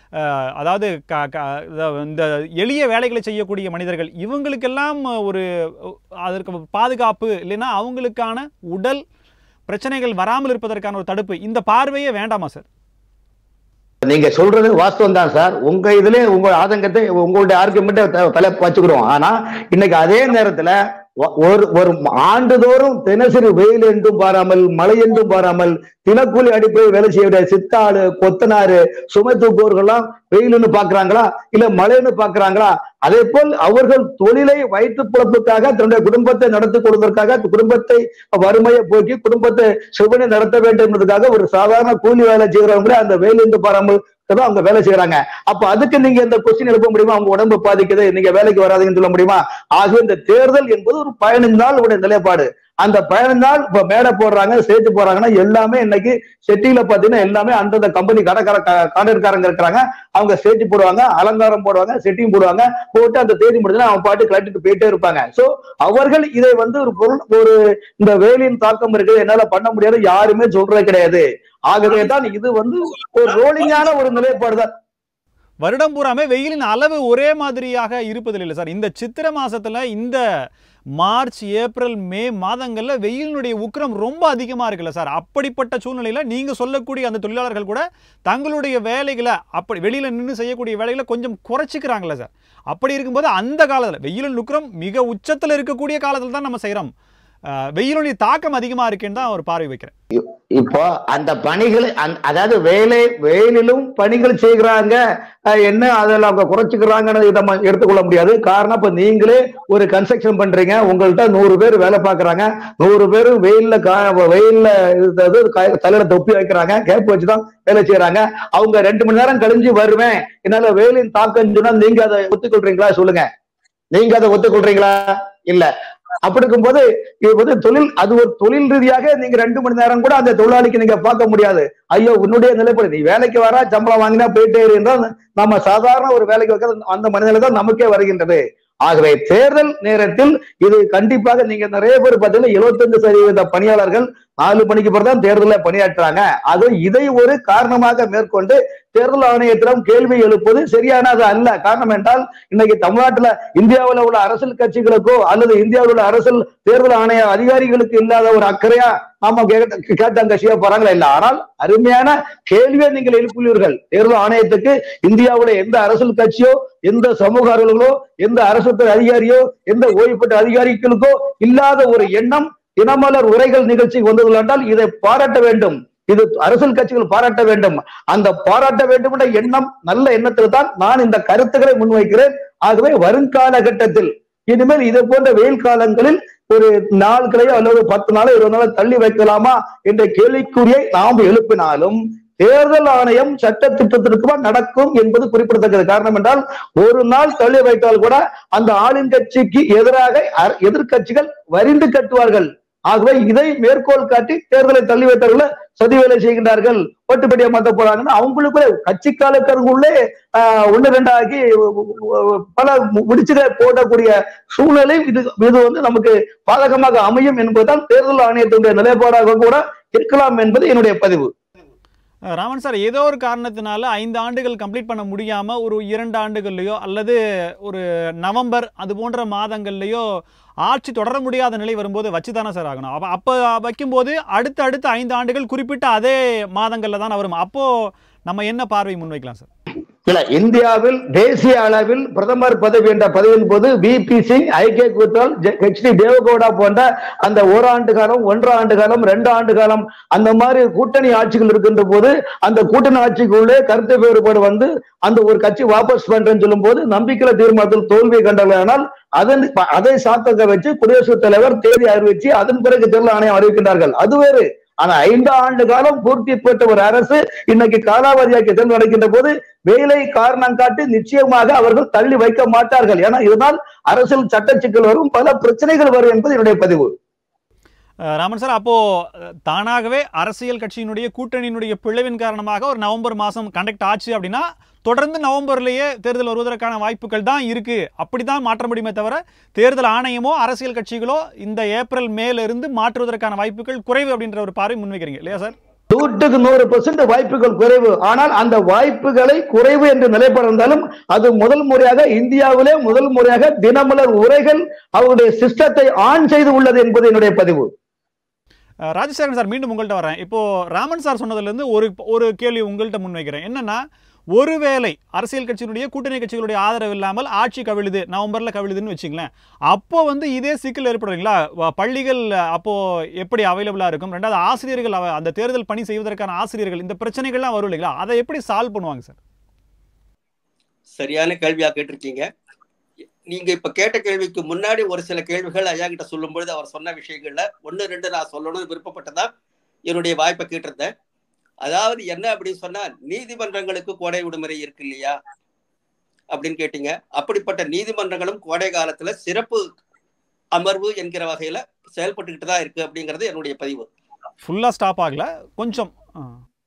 அஹ், அதாவது க- க- இத- இந்த எளிய வேலைகளை செய்யக்கூடிய மனிதர்கள் இவங்களுக்கெல்லாம் ஒரு அஹ், அதற்கு பாதுகாப்பு இல்லைன்னா அவங்களுக்கான உடல் பிரச்சனைகள் வராமல் இருப்பதற்கான ஒரு தடுப்பு இந்த பார்வையே வேண்டாமா சார் நீங்க சொல்றது வாஸ்தவம் தான் சார் உங்க இதுல உங்க ஆதங்கத்தை உங்களுடைய ஆர்குமெண்ட்டை தலை வச்சுக்கிறோம் ஆனா இன்னைக்கு அதே நேரத்துல ஒ- ஒரு ஒரு ஆண்டுதோறும் தினசரி வெயில் என்றும் பாராமல் மழை என்றும் பாராமல் தினக்கூலி அடிப்படையில் வேலை செய்யக்கூடிய சித்தாளு கொத்தனாரு சுமை தூக்குவோர்கள்லாம் வெயில்னு பாக்குறாங்களா இல்ல மழைன்னு பாக்குறாங்களா அதே போல் அவர்கள் தொழிலை வயிற்று பிழப்புக்காக தன்னுடைய குடும்பத்தை நடத்தி கொடுப்பதற்காக குடும்பத்தை வறுமையை போக்கி குடும்பத்தை சுபனை நடத்த வேண்டும் என்பதற்காக ஒரு சாதாரண கூலி வேலை செய்கிறவங்களே அந்த வெயில் என்று பாராமல் தான் அவங்க வேலை செய்யறாங்க அப்ப அதுக்கு நீங்க இந்த கொஸ்டின் எழுப்ப முடியுமா அவங்க உடம்பு பாதிக்குது நீங்க வேலைக்கு வராதுன்னு சொல்ல முடியுமா ஆக இந்த தேர்தல் என்பது ஒரு பயணிந்தால் உடைய நிலைப்பாடு அந்த பயணிந்தால் இப்ப மேடை போடுறாங்க ஸ்டேஜ் போடுறாங்கன்னா எல்லாமே இன்னைக்கு செட்டியில பாத்தீங்கன்னா எல்லாமே அந்தந்த கம்பெனி கடைக்கார காண்டர்காரங்க இருக்கிறாங்க அவங்க ஸ்டேஜ் போடுவாங்க அலங்காரம் போடுவாங்க செட்டிங் போடுவாங்க போட்டு அந்த தேதி முடிஞ்சா அவங்க பாட்டு கலட்டிட்டு போயிட்டே இருப்பாங்க சோ அவர்கள் இதை வந்து ஒரு பொருள் ஒரு இந்த வேலையின் தாக்கம் இருக்குது என்னால பண்ண முடியாது யாருமே சொல்றது கிடையாது ஆகவே தான் இது வந்து ஒரு ரோலிங்கான ஒரு நிலைப்பாடு தான் வருடம் பூராமே வெயிலின் அளவு ஒரே மாதிரியாக இருப்பதில்லை இல்லை சார் இந்த சித்திர மாசத்துல இந்த மார்ச் ஏப்ரல் மே மாதங்கள்ல வெயிலினுடைய உக்கிரம் ரொம்ப அதிகமா இருக்குல்ல சார் அப்படிப்பட்ட சூழ்நிலையில நீங்க சொல்லக்கூடிய அந்த தொழிலாளர்கள் கூட தங்களுடைய வேலைகளை அப்படி வெளியில நின்று செய்யக்கூடிய வேலைகளை கொஞ்சம் குறைச்சிக்கிறாங்களே சார் அப்படி இருக்கும்போது அந்த காலத்துல வெயிலின் உக்கிரம் மிக உச்சத்துல இருக்கக்கூடிய காலத்துல தான் நம்ம செய்றோம் அஹ், வெயிலுடைய தாக்கம் அதிகமா இருக்குன்னு தான் ஒரு பார்வை வைக்கிறேன் இப்போ அந்த பணிகள் அந்த- அதாவது வேலை வேலையிலும் பணிகள் செய்கிறாங்க அஹ் என்ன அதில் அவங்க குறைச்சிக்கிறாங்கன்னு இதை நம்ம எடுத்துக்கொள்ள முடியாது காரணம் இப்ப நீங்களே ஒரு கன்ஸ்ட்ரக்ஷன் பண்றீங்க உங்கள்ட்ட நூறு பேர் வேலை பார்க்கறாங்க நூறு பேர் வெயில்ல கா- வெயில்ல இது க- தலையில தொப்பி வைக்கிறாங்க கேப் வச்சுதான் வேலை செய்யறாங்க அவங்க ரெண்டு மணி நேரம் கழிஞ்சு வருவேன் என்னால வேலையின் தாக்கம் சொன்னா நீங்க அதை ஒத்துக்கொள்றீங்களா சொல்லுங்க நீங்க அதை ஒத்துக்கொள்றீங்களா இல்ல அப்படி இருக்கும்போது இது வந்து தொழில் அது ஒரு தொழில் ரீதியாக நீங்க ரெண்டு மணி நேரம் கூட அந்த தொழிலாளிக்கு நீங்க பார்க்க முடியாது ஐயோ உன்னுடைய நிலைப்பாடு நீ வேலைக்கு வர சம்பளம் வாங்கினா போயிட்டே இரு என்றால் நம்ம சாதாரண ஒரு வேலைக்கு வைக்கிற அந்த மனிதனில தான் நமக்கே வருகின்றது ஆகவே தேர்தல் நேரத்தில் இது கண்டிப்பாக நீங்க நிறைய பேர் பார்த்தீங்கன்னா 75% சதவீத பணியாளர்கள் நாலு மணிக்கு பிறகு தான் தேர்தலில் பணியாற்றுறாங்க அது இதை ஒரு காரணமாக மேற்கொண்டு தேர்தல் ஆணையத்திடம் கேள்வி எழுப்பது சரியானது அல்ல காரணம் என்றால் இன்னைக்கு தமிழ்நாட்டுல இந்தியாவில் உள்ள அரசியல் கட்சிகளுக்கோ அல்லது இந்தியாவில் உள்ள அரசியல் தேர்தல் ஆணைய அதிகாரிகளுக்கு இல்லாத ஒரு அக்கறையா நாம கேட்ட கேட்டங்கட்சியா போறாங்களா இல்ல ஆனால் அருமையான கேள்வியை நீங்கள் எழுப்பியுள்ளீர்கள் தேர்தல் ஆணையத்துக்கு இந்தியாவுல எந்த அரசியல் கட்சியோ எந்த சமூக அலுவலர்களோ எந்த அரசு துறை அதிகாரியோ எந்த ஓய்வு பெற்ற அதிகாரிகளுக்கோ இல்லாத ஒரு எண்ணம் தினமலர் உரைகள் நிகழ்ச்சி வந்தது என்றால் இதை பாராட்ட வேண்டும் இது அரசியல் கட்சிகள் பாராட்ட வேண்டும் அந்த பாராட்ட வேண்டும் என்ற எண்ணம் நல்ல எண்ணத்தில் தான் நான் இந்த கருத்துக்களை முன்வைக்கிறேன் ஆகவே வருங்காலகட்டத்தில் இனிமேல் இது போன்ற வெயில் காலங்களில் ஒரு நாட்களையோ அல்லது பத்து நாளோ இருபது நாளோ தள்ளி வைக்கலாமா என்ற கேள்விக்குறியை நாம் எழுப்பினாலும் தேர்தல் ஆணையம் சட்ட திட்டத்திற்கு நடக்கும் என்பது குறிப்பிடத்தக்கது காரணம் என்றால் ஒரு நாள் தள்ளி வைத்தால் கூட அந்த ஆளும் கட்சிக்கு எதிராக அர- எதிர்க்கட்சிகள் வரிந்து கட்டுவார்கள் ஆகவே இதை மேற்கோள் காட்டி தேர்தலை தள்ளி வைத்தவர்கள சதி வேலை செய்கின்றார்கள் ஓட்டுப்படியா மாத்த போறாங்கன்னா அவங்களுக்குள்ளே கட்சிக்காலக்கருக்குள்ளே ஆஹ் ஒண்ணு ரெண்டாகி பல மு- முடிச்சுகளை போடக்கூடிய சூழ்நிலை இது இது வந்து நமக்கு பாதகமாக அமையும் என்பதுதான் தேர்தல் ஆணையத்தினுடைய நிலைப்பாடாக கூட இருக்கலாம் என்பது என்னுடைய பதிவு அஹ் ராமன் சார் ஏதோ ஒரு காரணத்தினால ஐந்து ஆண்டுகள் கம்ப்ளீட் பண்ண முடியாம ஒரு இரண்டு ஆண்டுகள்லையோ அல்லது ஒரு நவம்பர் அது போன்ற மாதங்கள்லையோ ஆட்சி தொடர முடியாத நிலை வரும்போது வச்சு தானே சார் ஆகணும் அப்போ அப்போ வைக்கும்போது அடுத்த அடுத்த ஐந்து ஆண்டுகள் குறிப்பிட்ட அதே மாதங்களில் தான் வரும் அப்போ நம்ம என்ன பார்வை முன்வைக்கலாம் சார் இல்ல இந்தியாவில் தேசிய அளவில் பிரதமர் பதவி என்ற பதவியின் போது வி பி சிங் ஐக்கிய கூத்தால் ஹெச் டி தேவகவுடா போன்ற அந்த ஓராண்டு காலம் ஒன்றரை ஆண்டு காலம் ரெண்டு ஆண்டு காலம் அந்த மாதிரி கூட்டணி ஆட்சிகள் இருக்கின்ற போது அந்த கூட்டணி ஆட்சிக்குள்ளே கருத்து வேறுபாடு வந்து அந்த ஒரு கட்சி வாபஸ் பண்றேன்னு சொல்லும் போது நம்பிக்கையில தீர்மானத்தில் தோல்வி கண்டார்கள் அதன் அதை சாத்தக வச்சு குடியரசுத் தலைவர் தேதி அறிவிச்சு அதன் பிறகு தேர்தல் ஆணையம் அறிவிக்கின்றார்கள் அது வேறு ஆனா ஐந்து ஆண்டு காலம் பூர்த்தி பெற்ற ஒரு அரசு இன்னைக்கு காலாவதியாக்கி தேர்தல் நடக்கின்ற போது வேலை காரணம் காட்டி நிச்சயமாக அவர்கள் தள்ளி வைக்க மாட்டார்கள் ஏன்னா இதனால் அரசியல் சட்ட சிக்கல் வரும் பல பிரச்சனைகள் வரும் என்பது என்னுடைய பதிவு அஹ் ராமன் சார் அப்போ அஹ், தானாகவே அரசியல் கட்சியினுடைய கூட்டணியினுடைய பிளவின் காரணமாக ஒரு நவம்பர் மாதம் கண்டக்ட் ஆச்சு அப்படின்னா தொடர்ந்து நவம்பர்லேயே தேர்தல் வருவதற்கான வாய்ப்புகள் தான் இருக்கு அப்படி தான் மாற்ற முடியுமே தவிர தேர்தல் ஆணையமோ அரசியல் கட்சிகளோ இந்த ஏப்ரல் மேல இருந்து மாற்றுவதற்கான வாய்ப்புகள் குறைவு அப்படின்ற ஒரு பார்வை முன்வைக்கிறீங்க இல்லையா சார் நூற்றுக்கு நூறு பெர்சென்ட் வாய்ப்புகள் குறைவு ஆனால் அந்த வாய்ப்புகளை குறைவு என்று நிலைப்பட்டிருந்தாலும் அது முதல் முறையாக இந்தியாவிலே முதல் முறையாக தினமலர் உரைகள் அவருடைய சிஸ்டத்தை ஆன் செய்து உள்ளது என்பது என்னுடைய பதிவு அஹ், ராஜசேகரன் சார் மீண்டும் உங்கள்கிட்ட வரேன் இப்போ ராமன் சார் சொன்னதுலேருந்து ஒரு ஒரு கேள்வி உங்கள்கிட்ட முன்வைக்கிறேன் என்னன்னா ஒருவேளை அரசியல் கட்சியினுடைய கூட்டணி கட்சிகளுடைய ஆதரவு இல்லாமல் ஆட்சி கவிழுது நவம்பர்ல கவிழுதுன்னு வச்சுங்களேன் அப்போ வந்து இதே சிக்கல் ஏற்படுறீங்களா வ- பள்ளிகள் அப்போ எப்படி அவைலபிளா இருக்கும் ரெண்டாவது ஆசிரியர்கள் அவ- அந்த தேர்தல் பணி செய்வதற்கான ஆசிரியர்கள் இந்த பிரச்சனைகள்லாம் வரும் இல்லைங்களா அதை எப்படி சால்வ் பண்ணுவாங்க சார் சரியான கேள்வியா கேட்டிருக்கீங்க நீங்க இப்ப கேட்ட கேள்விக்கு முன்னாடி ஒரு சில கேள்விகள் ஐயா கிட்ட சொல்லும் பொழுது அவர் சொன்ன விஷயங்கள்ல ஒன்னு ரெண்டு நான் சொல்லணும்னு விருப்பப்பட்டதா என்னுடைய வாய்ப்பை கேட்டிருந்தேன் அதாவது என்ன அப்படின்னு சொன்னா நீதிமன்றங்களுக்கு கோடை விடுமுறை இருக்கு இல்லையா அப்படின்னு கேட்டீங்க அப்படிப்பட்ட நீதிமன்றங்களும் கோடை காலத்துல சிறப்பு அமர்வு என்கிற வகையில செயல்பட்டுக்கிட்டு தான் இருக்கு அப்படிங்கிறது என்னுடைய பதிவு ஃபுல்லா ஸ்டாப் ஆகல கொஞ்சம் ஆ.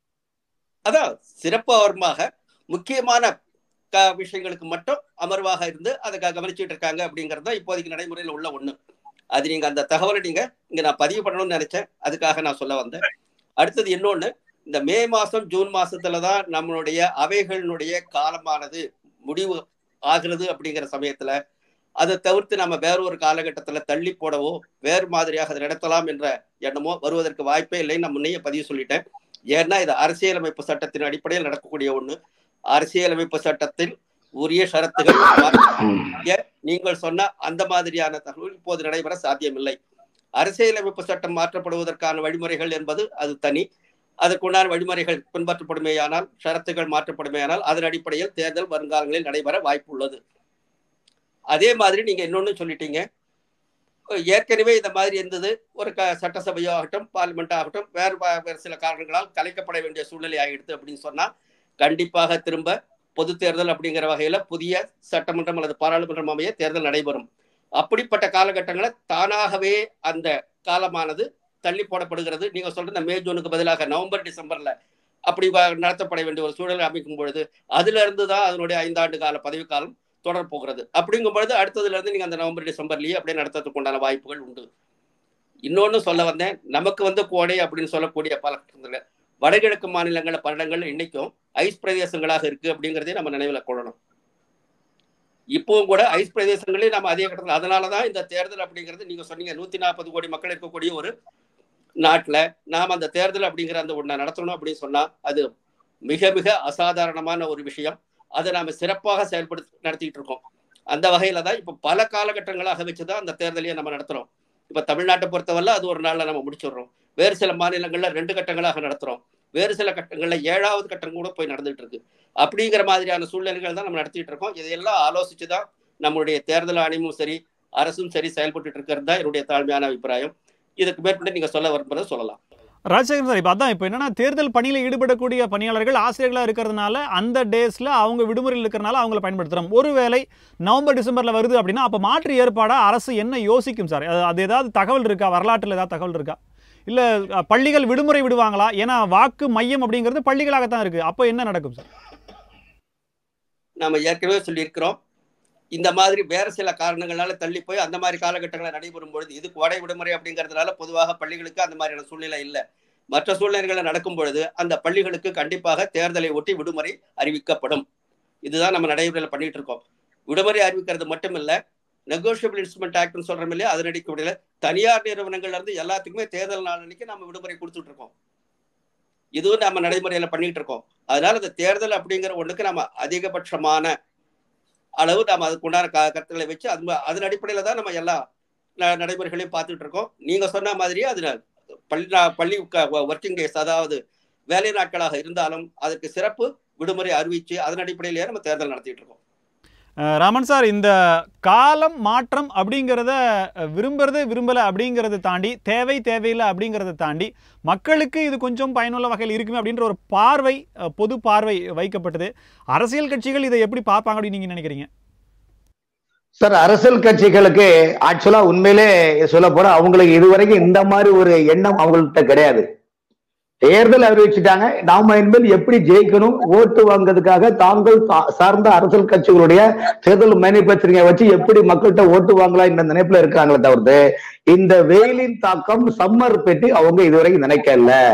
அதான் சிறப்பு அமர்வாக முக்கியமான க- விஷயங்களுக்கு மட்டும் அமர்வாக இருந்து அதை க- கவனிச்சுட்டு இருக்காங்க அப்படிங்கிறது தான் இப்போதைக்கு நடைமுறையில் உள்ள ஒண்ணு அது நீங்க அந்த தகவலை நீங்க இங்க நான் பதிவு பண்ணணும்னு நினைச்சேன் அதுக்காக நான் சொல்ல வந்தேன் அடுத்தது இன்னொன்னு இந்த மே மாசம் ஜூன் மாசத்துல தான் நம்மளுடைய அவைகளினுடைய காலமானது முடிவு ஆகிறது அப்படிங்கிற சமயத்துல அதை தவிர்த்து நம்ம வேற ஒரு காலகட்டத்துல தள்ளி போடவோ வேறு மாதிரியாக அதை நடத்தலாம் என்ற எண்ணமோ வருவதற்கு வாய்ப்பே இல்லைன்னு நான் முன்னையே பதிவு சொல்லிட்டேன் ஏன்னா இது அரசியலமைப்பு சட்டத்தின் அடிப்படையில் நடக்கக்கூடிய ஒண்ணு அரசியலமைப்பு சட்டத்தில் உரிய ஷரத்துகள் மாற்ற- நீங்கள் சொன்ன அந்த மாதிரியான தகவல் இப்போது நடைபெற சாத்தியமில்லை அரசியலமைப்பு சட்டம் மாற்றப்படுவதற்கான வழிமுறைகள் என்பது அது தனி அதற்குண்டான வழிமுறைகள் பின்பற்றப்படுமேயானால் ஷரத்துகள் மாற்றப்படுமேயானால் அதன் அடிப்படையில் தேர்தல் வருங்காலங்களில் நடைபெற வாய்ப்பு உள்ளது அதே மாதிரி நீங்க இன்னொன்னு சொல்லிட்டீங்க ஏற்கனவே இந்த மாதிரி இருந்தது ஒரு க சட்டசபையோ ஆகட்டும் பார்லிமெண்ட் ஆகட்டும் வேறு ப- வேறு சில காரணங்களால் கலைக்கப்பட வேண்டிய சூழ்நிலை ஆகிடுது அப்படின்னு சொன்னா கண்டிப்பாக திரும்ப பொது தேர்தல் அப்படிங்கிற வகையில புதிய சட்டமன்றம் அல்லது பாராளுமன்றம் அமைய தேர்தல் நடைபெறும் அப்படிப்பட்ட காலகட்டங்களை தானாகவே அந்த காலமானது தள்ளி போடப்படுகிறது நீங்க சொல்ற இந்த மே ஜூனுக்கு பதிலாக நவம்பர் டிசம்பர்ல அப்படி வ- நடத்தப்பட வேண்டிய ஒரு சூழலை அமைக்கும் பொழுது அதுல இருந்து தான் அதனுடைய ஐந்தாண்டு கால பதவிக்காலம் தொடர போகிறது அப்படிங்கும் பொழுது அடுத்ததுல இருந்து நீங்க அந்த நவம்பர் டிசம்பர்லயே அப்படியே நடத்துறதுக்கு உண்டான வாய்ப்புகள் உண்டு இன்னொன்னு சொல்ல வந்தேன் நமக்கு வந்து கோடை அப்படின்னு சொல்லக்கூடிய பல வடகிழக்கு மாநிலங்கள பன்னெண்டங்கள் இன்னைக்கும் ஐஸ் பிரதேசங்களாக இருக்கு அப்படிங்கிறதையும் நம்ம நினைவில் கொள்ளணும் இப்பவும் கூட ஐஸ் பிரதேசங்களே நம்ம அதே கட்டத்தில் அதனாலதான் இந்த தேர்தல் அப்படிங்கிறது நீங்க சொன்னீங்க நூத்தி நாற்பது கோடி மக்கள் இருக்கக்கூடிய ஒரு நாட்டுல நாம் அந்த தேர்தல் அப்படிங்கிற அந்த ஒண்ணை நடத்தணும் அப்படின்னு சொன்னா அது மிக மிக அசாதாரணமான ஒரு விஷயம் அதை நாம சிறப்பாக செயல்படுத்தி நடத்திட்டு இருக்கோம் அந்த வகையில தான் இப்ப பல காலகட்டங்களாக வச்சுதான் அந்த தேர்தலையே நம்ம நடத்துறோம் இப்ப தமிழ்நாட்டை பொறுத்தவரை அது ஒரு நாள்ல நம்ம முடிச்சிடுறோம் வேறு சில மாநிலங்கள்ல ரெண்டு கட்டங்களாக நடத்துறோம் வேறு சில கட்டங்கள்ல ஏழாவது கட்டம் கூட போய் நடந்துட்டு இருக்கு அப்படிங்கிற மாதிரியான சூழ்நிலைகள் தான் நம்ம நடத்திட்டு இருக்கோம் இதையெல்லாம் ஆலோசிச்சு தான் நம்மளுடைய தேர்தல் ஆணையமும் சரி அரசும் சரி செயல்பட்டு இருக்கிறது தான் என்னுடைய தாழ்மையான அபிப்பிராயம் இதுக்கு மேற்கொண்டு நீங்க சொல்ல வரும்போது சொல்லலாம் ராஜசேகரன் சார் இப்போ அதான் இப்போ என்னன்னா தேர்தல் பணியில் ஈடுபடக்கூடிய பணியாளர்கள் ஆசிரியர்களாக இருக்கிறதுனால அந்த டேஸில் அவங்க விடுமுறையில் இருக்கிறனால அவங்கள பயன்படுத்துகிறோம் ஒருவேளை நவம்பர் டிசம்பரில் வருது அப்படின்னா அப்போ மாற்று ஏற்பாடாக அரசு என்ன யோசிக்கும் சார் அது- அது ஏதாவது தகவல் இருக்கா வரலாற்றில் ஏதாவது தகவல் இருக்கா இல்லை பள்ளிகள் விடுமுறை விடுவாங்களா ஏன்னா வாக்கு மையம் அப்படிங்கிறது பள்ளிகளாகத்தான் இருக்குது அப்போ என்ன நடக்கும் சார் நாம ஏற்கனவே சொல்லியிருக்கிறோம் இந்த மாதிரி வேற சில காரணங்களால தள்ளி போய் அந்த மாதிரி காலகட்டங்களை நடைபெறும் பொழுது இது கோடை விடுமுறை அப்படிங்கிறதுனால பொதுவாக பள்ளிகளுக்கு அந்த மாதிரியான சூழ்நிலை இல்லை மற்ற சூழ்நிலைகள் நடக்கும் பொழுது அந்த பள்ளிகளுக்கு கண்டிப்பாக தேர்தலை ஒட்டி விடுமுறை அறிவிக்கப்படும் இதுதான் நம்ம நடைமுறையில் பண்ணிட்டு இருக்கோம் விடுமுறை அறிவிக்கிறது மட்டும் இல்ல நெகோஷியபிள் இன்ஸ்ட்ருமெண்ட் ஆக்ட்னு சொல்றோம் இல்லையா அதன் அடிப்படையில் தனியார் நிறுவனங்கள்ல இருந்து எல்லாத்துக்குமே தேர்தல் நாள் அன்னைக்கு நம்ம விடுமுறை கொடுத்துட்டு இருக்கோம் இதுவும் நம்ம நடைமுறையில பண்ணிட்டு இருக்கோம் அதனால இந்த தேர்தல் அப்படிங்கிற ஒண்ணுக்கு நம்ம அதிகபட்சமான அளவு நம்ம அதுக்குண்டான க கருத்துக்களை வச்சு அது ம- அதன் அடிப்படையில தான் நம்ம எல்லா ந- நடைமுறைகளையும் பார்த்துட்டு இருக்கோம் நீங்க சொன்ன மாதிரியே அது ந- பள்ளி நா- பள்ளி ஒர்க்கிங் டேஸ் அதாவது வேலை நாட்களாக இருந்தாலும் அதற்கு சிறப்பு விடுமுறை அறிவிச்சு அதன் அடிப்படையிலேயே நம்ம தேர்தல் நடத்திட்டு இருக்கோம் அஹ் ராமன் சார் இந்த காலம் மாற்றம் அப்படிங்கிறத அஹ், விரும்புறது விரும்பலை அப்படிங்கிறத தாண்டி தேவை தேவையில்லை அப்படிங்கிறத தாண்டி மக்களுக்கு இது கொஞ்சம் பயனுள்ள வகையில் இருக்குமே அப்படின்ற ஒரு பார்வை அஹ், பொது பார்வை வைக்கப்பட்டது அரசியல் கட்சிகள் இதை எப்படி பார்ப்பாங்க அப்படின்னு நீங்கள் நினைக்கிறீங்க சார் அரசியல் கட்சிகளுக்கு ஆக்சுவலா உண்மையிலே சொல்ல போனா அவங்களுக்கு இதுவரைக்கும் இந்த மாதிரி ஒரு எண்ணம் அவங்கள்ட்ட கிடையாது தேர்தல் அறிவிச்சுட்டாங்க நாம இனிமேல் எப்படி ஜெயிக்கணும் ஓட்டு வாங்குறதுக்காக தாங்கள் சா- சார்ந்த அரசியல் கட்சிகளுடைய தேர்தல் மேனுபேக்சரிங்க வச்சு எப்படி மக்கள்கிட்ட ஓட்டு வாங்கலாம் இந்த நினைப்புல இருக்காங்களே தவிர்த்து இந்த வெயிலின் தாக்கம் சம்மர் பற்றி அவங்க இதுவரைக்கும் நினைக்கல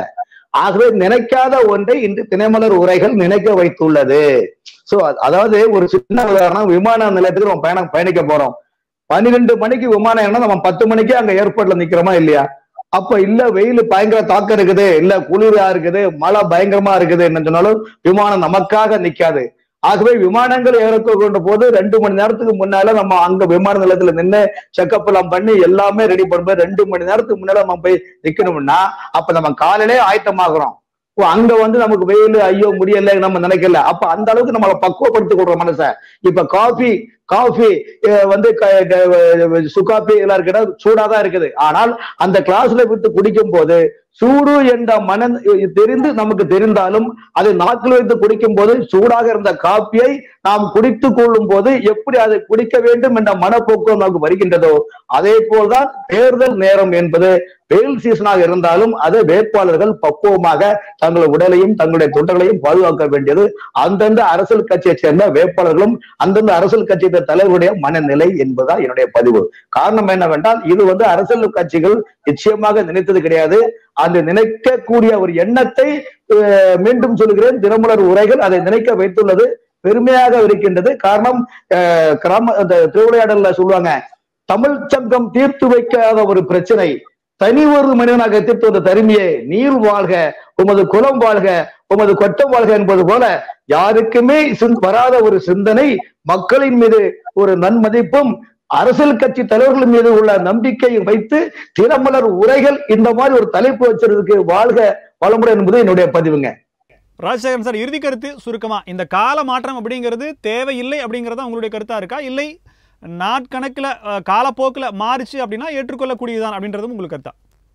ஆகவே நினைக்காத ஒன்றை இன்று தினமலர் உரைகள் நினைக்க வைத்துள்ளது சோ அதாவது ஒரு சின்ன உதாரணம் விமான நிலையத்துக்கு நம்ம பயணம் பயணிக்க போறோம் பன்னிரெண்டு மணிக்கு விமானம் ஏறினா நம்ம பத்து மணிக்கே அங்க ஏர்போர்ட்ல நிக்கிறோமா இல்லையா அப்ப இல்ல வெயில் பயங்கர தாக்கம் இருக்குது இல்ல குளிரா இருக்குது மழை பயங்கரமா இருக்குது என்ன சொன்னாலும் விமானம் நமக்காக நிக்காது ஆகவே விமானங்கள் ஏறக்கொண்ட போது ரெண்டு மணி நேரத்துக்கு முன்னால நம்ம அங்க விமான நிலையத்துல நின்று செக்அப் எல்லாம் பண்ணி எல்லாமே ரெடி பண்ணும்போது ரெண்டு மணி நேரத்துக்கு முன்னால நம்ம போய் நிக்கணும்னா அப்ப நம்ம காலையிலே ஆயத்தமாகறோம் ஓ, அங்க வந்து நமக்கு வெயில் ஐயோ முடியல நம்ம நினைக்கல அப்ப அந்த அளவுக்கு நம்மளை பக்குவப்படுத்திக் கொள்ற மனுஷன் இப்ப காஃபி காஃபி வந்து க- க- சுகாப்பி எல்லாம் இருக்கிற சூடாதான் இருக்குது ஆனால் அந்த கிளாஸ்ல விட்டு குடிக்கும் போது சூடு என்ற மன தெரிந்து நமக்கு தெரிந்தாலும் அதை நாக்கில் வைத்து குடிக்கும் போது சூடாக இருந்த காப்பியை நாம் குடித்துக் கொள்ளும் போது எப்படி அதை குடிக்க வேண்டும் என்ற மனப்போக்கம் நமக்கு வருகின்றதோ அதே போல்தான் தேர்தல் நேரம் என்பது வெயில் சீசனாக இருந்தாலும் அது வேட்பாளர்கள் பக்குவமாக தங்கள் உடலையும் தங்களுடைய தொண்டர்களையும் பாதுகாக்க வேண்டியது அந்தந்த அரசியல் கட்சியை சேர்ந்த வேட்பாளர்களும் அந்தந்த அரசியல் கட்சியை தலைவருடைய மனநிலை என்பதுதான் என்னுடைய பதிவு காரணம் என்னவென்றால் இது வந்து அரசியல் கட்சிகள் நிச்சயமாக நினைத்தது கிடையாது அந்த நினைக்கக்கூடிய ஒரு எண்ணத்தை அஹ், மீண்டும் சொல்கிறேன் தினமலர் உரைகள் அதை நினைக்க வைத்துள்ளது பெருமையாக இருக்கின்றது காரணம் அஹ், கிராம அந்த திருவிளையாடல்ல சொல்லுவாங்க தமிழ் சங்கம் தீர்த்து வைக்காத ஒரு பிரச்சனை தனி ஒரு மனிதனாக தீர்த்து வந்த தருமியே நீர் வாழ்க உமது குலம் வாழ்க உமது கொட்டம் வாழ்க என்பது போல யாருக்குமே சிந்- வராத ஒரு சிந்தனை மக்களின் மீது ஒரு நன்மதிப்பும் அரசியல் கட்சி தலைவர்கள் மீது உள்ள நம்பிக்கையை வைத்து தினமலர் உரைகள் இந்த மாதிரி ஒரு தலைப்பு வச்சிருக்கு வாழ்க வளமுடன் என்பது என்னுடைய பதிவுங்க ராஜசேகரன் சார் இறுதி கருத்து சுருக்கமா இந்த கால மாற்றம் அப்படிங்கிறது தேவையில்லை அப்படிங்கிறதா உங்களுடைய கருத்தா இருக்கா இல்லை நாட்கணக்கில் காலப்போக்கில் மாறிச்சு அப்படின்னா ஏற்றுக்கொள்ளக்கூடியதுதான் அப்படின்றதும் உங்களுக்கு கருத்தா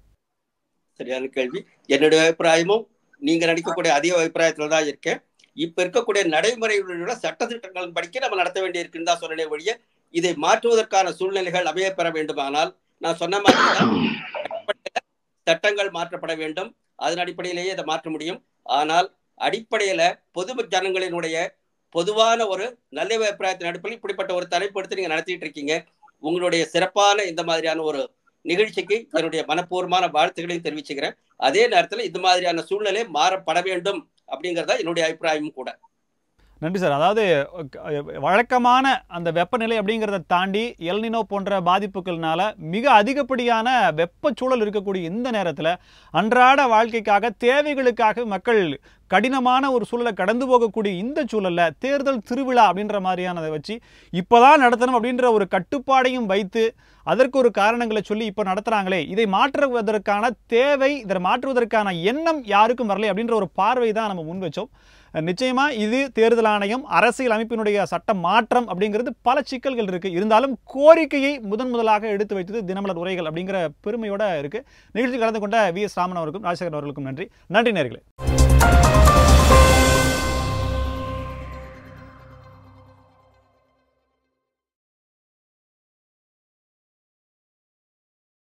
சரியான கேள்வி என்னுடைய அபிப்பிராயமும் நீங்க நடிக்கக்கூடிய அதே அபிப்பிராயத்துல தான் இருக்கேன் இப்ப இருக்கக்கூடிய நடைமுறைகளோட சட்டத்திட்டங்களின் படிக்க நம்ம நடத்த வேண்டி இருக்குன்னு தான் சொன்னனே ஒழிய இதை மாற்றுவதற்கான சூழ்நிலைகள் அமைய பெற வேண்டுமானால் நான் சொன்ன மாதிரி தான் அடிப்படையில சட்டங்கள் மாற்றப்பட வேண்டும் அதன் அடிப்படையிலேயே இதை மாற்ற முடியும் ஆனால் அடிப்படையில பொது ஜனங்களினுடைய பொதுவான ஒரு நல்ல அபிப்பிராயத்தின் அடிப்படையில் இப்படிப்பட்ட ஒரு தலைப்பு எடுத்து நீங்க நடத்திட்டு இருக்கீங்க உங்களுடைய சிறப்பான இந்த மாதிரியான ஒரு நிகழ்ச்சிக்கு என்னுடைய மனப்பூர்வமான வாழ்த்துக்களையும் தெரிவிச்சுக்கிறேன் அதே நேரத்தில் இந்த மாதிரியான சூழ்நிலை மாறப்பட வேண்டும் அப்படிங்கறதா என்னுடைய அபிப்பிராயமும் கூட நன்றி சார் அதாவது அஹ், வழக்கமான அந்த வெப்பநிலை அப்படிங்கிறத தாண்டி எல்னினோ போன்ற பாதிப்புகள்னால மிக அதிகப்படியான வெப்பச்சூழல் இருக்கக்கூடிய இந்த நேரத்தில் அன்றாட வாழ்க்கைக்காக தேவைகளுக்காக மக்கள் கடினமான ஒரு சூழலை கடந்து போகக்கூடிய இந்த சூழல்ல தேர்தல் திருவிழா அப்படின்ற மாதிரியானதை வச்சு இப்போதான் நடத்தணும் அப்படின்ற ஒரு கட்டுப்பாடையும் வைத்து அதற்கு ஒரு காரணங்களை சொல்லி இப்போ நடத்துகிறாங்களே இதை மாற்றுவதற்கான தேவை இதை மாற்றுவதற்கான எண்ணம் யாருக்கும் வரலை அப்படின்ற ஒரு பார்வை தான் நம்ம முன் வச்சோம் நிச்சயமா இது தேர்தல் ஆணையம் அரசியல் அமைப்பினுடைய சட்ட மாற்றம் அப்படிங்கிறது பல சிக்கல்கள் இருக்கு இருந்தாலும் கோரிக்கையை முதன் முதலாக எடுத்து வைத்தது தினமலர் உரைகள் அப்படிங்கிற பெருமையோட இருக்கு நிகழ்ச்சி கலந்து கொண்ட வி எஸ் ராமன் அவருக்கும் ராஜசேகரன் அவர்களுக்கும் நன்றி நன்றி நேர்களே